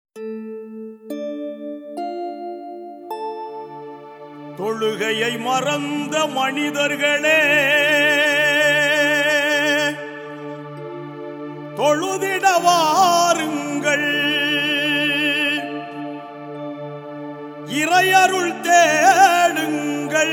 தொழுகையை மறந்த மனிதர்களே தொழுதிட வாருங்கள் இறையருள் தேடுங்கள்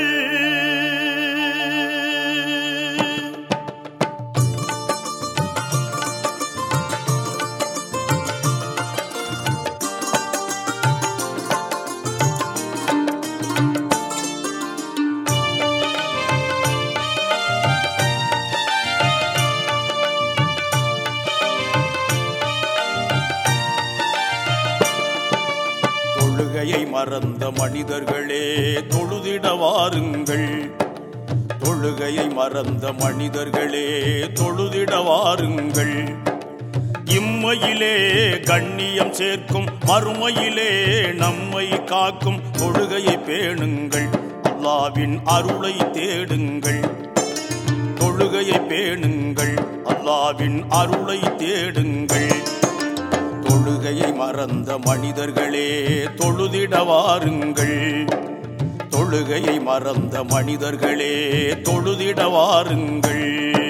தொழுகையை மறந்த மனிதர்களே தொழுதிட வாருங்கள் தொழுகையை மறந்த மனிதர்களே தொழுதிட வாருங்கள் இம்மையிலே கண்ணியம் சேர்க்கும் மறுமையிலே நம்மை காக்கும் தொழுகையை பேணுங்கள் அல்லாவின் அருளை தேடுங்கள் தொழுகையை பேணுங்கள் அல்லாவின் அருளை தேடுங்கள் தொழுகையை மறந்த மனிதர்களே தொழுதிட வாருங்கள் தொழுகையை மறந்த மனிதர்களே தொழுதிட வாருங்கள்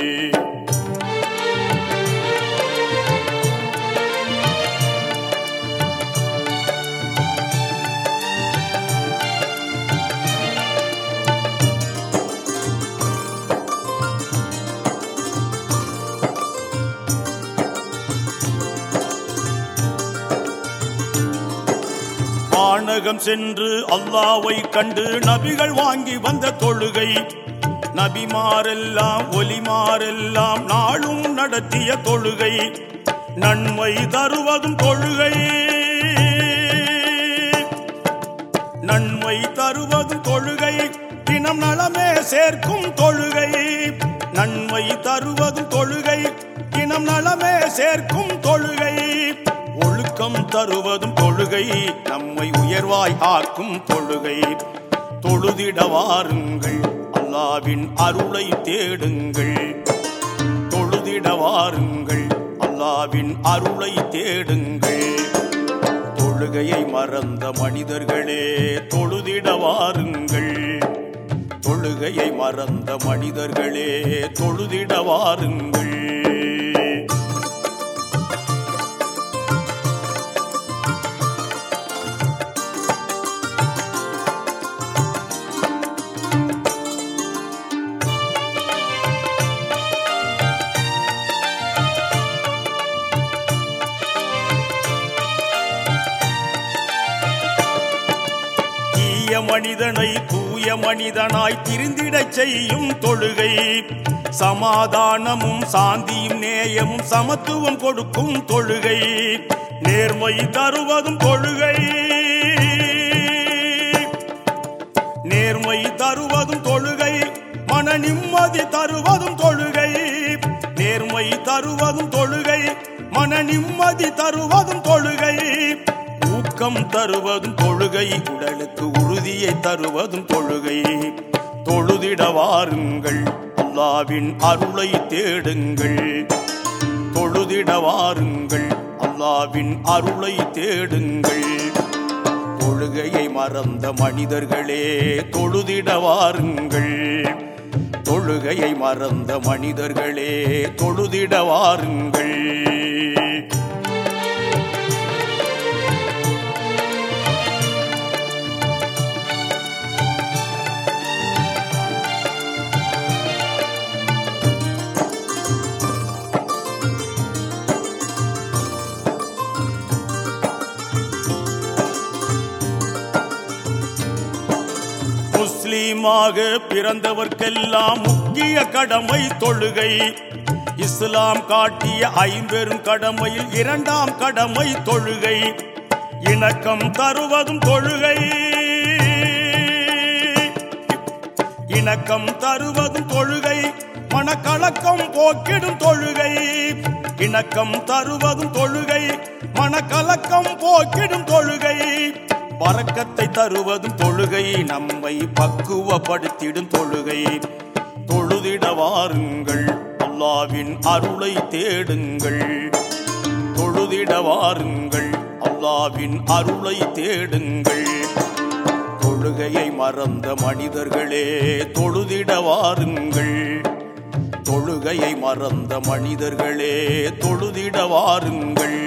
வானகம் சென்று அல்லாவை கண்டு நபிகள் வாங்கி வந்த தொழுகை நபிமாரெல்லாம் ஒலிமாரெல்லாம் நாளும் நடத்திய தொழுகை நன்மை தருவதும் தொழுகை நன்மை தருவதும் தொழுகை தினம் நலமே சேர்க்கும் தொழுகை நன்மை தருவதும் தொழுகை தினம் நலமே சேர்க்கும் தொழுகை ஒழுக்கம் தருவதும் தொழுகை நம்மை உயர்வாய் ஆக்கும் தொழுகை தொழுதிட வாருங்கள் அல்லாவின் அருளை தேடுங்கள் தொழுதிட வாருங்கள் அல்லாவின் அருளை தேடுங்கள் தொழுகையை மறந்த மனிதர்களே தொழுதிட வாருங்கள் தொழுகையை மறந்த மனிதர்களே தொழுதிட வாருங்கள் தீய மனிதனை தூய மனிதனாய் திருந்திடச் செய்யும் தொழுகை சமாதானமும் சாந்தியும் நேயமும் சமத்துவம் கொடுக்கும் தொழுகை நேர்மை தருவதும் தொழுகை நேர்மை தருவதும் தொழுகை மன நிம்மதி தருவதும் தொழுகை நேர்மை தருவதும் தொழுகை மன நிம்மதி தருவதும் தொழுகை ஊக்கம் தருவதும் தொழுகை உடலுக்கு உறுதியை தருவதும் தொழுகை தொழுதிட வாருங்கள் அல்லாவின் அருளை தேடுங்கள் தொழுதிட வாருங்கள் அல்லாவின் அருளை தேடுங்கள் தொழுகையை மறந்த மனிதர்களே தொழுதிட வாருங்கள் தொழுகையை மறந்த மனிதர்களே தொழுதிட வாருங்கள் முஸ்லீமாக பிறந்தவர்க்கெல்லாம் முக்கிய கடமை தொழுகை இஸ்லாம் காட்டிய ஐம்பெரும் கடமையில் இரண்டாம் கடமை தொழுகை இணக்கம் தருவதும் தொழுகை இணக்கம் தருவதும் தொழுகை மனக்கலக்கம் போக்கிடும் தொழுகை இணக்கம் தருவதும் தொழுகை மனக்கலக்கம் போக்கிடும் தொழுகை பறக்கத்தை தருவதும் தொழுகை நம்மை பக்குவப்படுத்திடும் தொழுகை தொழுதிட வாருங்கள் அல்லாவின் அருளை தேடுங்கள் தொழுதிட வாருங்கள் அல்லாஹ் அல்லாவின் அருளை தேடுங்கள் தொழுகையை மறந்த மனிதர்களே தொழுதிட வாருங்கள் தொழுகையை மறந்த மனிதர்களே தொழுதிட வாருங்கள்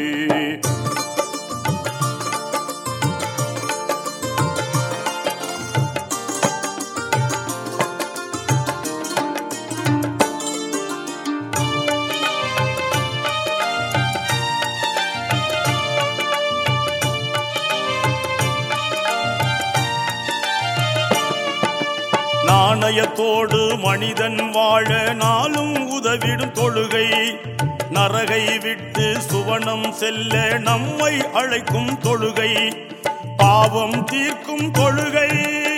நாணயத்தோடு மனிதன் வாழ நாளும் உதவிடும் தொழுகை நரகை விட்டு சுவனம் செல்ல நம்மை அழைக்கும் தொழுகை பாவம் தீர்க்கும் தொழுகை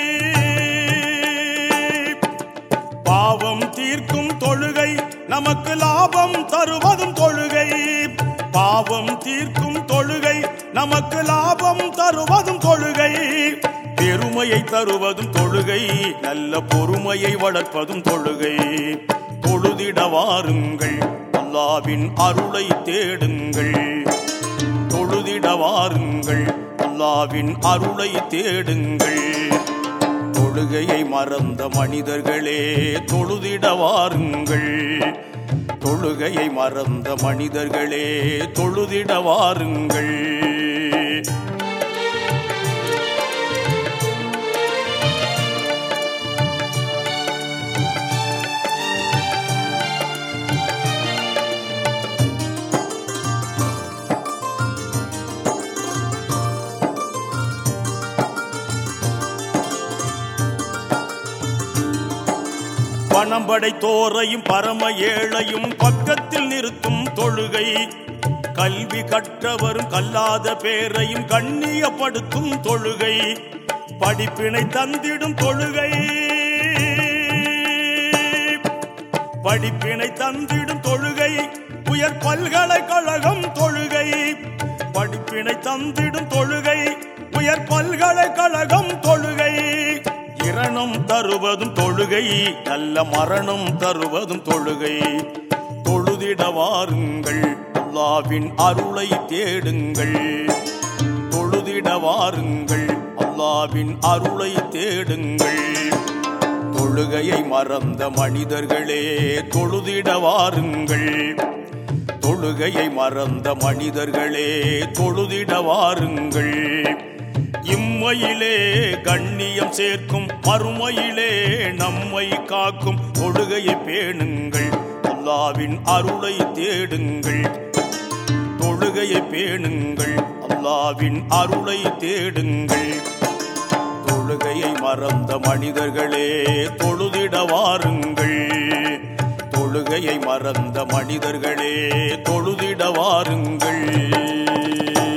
பாவம் தீர்க்கும் தொழுகை நமக்கு லாபம் தருவதும் தொழுகை பாவம் தீர்க்கும் தொழுகை நமக்கு லாபம் தருவதும் தொழுகை பெருமையை தருவதும் தொழுகை நல்ல பொறுமையை வளர்ப்பதும் தொழுகை தொழுதிட வாருங்கள் அல்லாவின் அருளை தேடுங்கள் தொழுதிட வாருங்கள் அல்லாவின் அருளை தேடுங்கள் தொழுகையை மறந்த மனிதர்களே தொழுதிட வாருங்கள் தொழுகையை மறந்த மனிதர்களே தொழுதிட வாருங்கள் பணம் படைத்தோரையும் பரம ஏழையும் பக்கத்தில் நிறுத்தும் தொழுகை கல்வி கற்றவரும் கல்லாத பேரையும் கண்ணியப்படுத்தும் தொழுகை படிப்பினை தந்திடும் தொழுகை படிப்பினை தந்திடும் தொழுகை உயர் பல்கலைக்கழகம் தொழுகை படிப்பினை தந்திடும் தொழுகை உயர் பல்கலைக்கழகம் தொழுகை இரணம் தருவதும் தொழுகை நல்ல மரணம் தருவதும் தொழுகை தொழுதிட வாருங்கள் அல்லாவின் அருளை தேடுங்கள் தொழுதிட வாருங்கள் அல்லாவின் அருளை தேடுங்கள் தொழுகையை மறந்த மனிதர்களே தொழுதிட வாருங்கள் தொழுகையை மறந்த மனிதர்களே தொழுதிட வாருங்கள் இம்மையிலே கண்ணியம் சேர்க்கும் மறுமையிலே நம்மை காக்கும் தொழுகையை பேணுங்கள் அல்லாவின் அருளை தேடுங்கள் தொழுகையை பேணுங்கள் அல்லாவின் அருளை தேடுங்கள் தொழுகையை மறந்த மனிதர்களே தொழுதிட வாருங்கள் தொழுகையை மறந்த மனிதர்களே தொழுதிட வாருங்கள்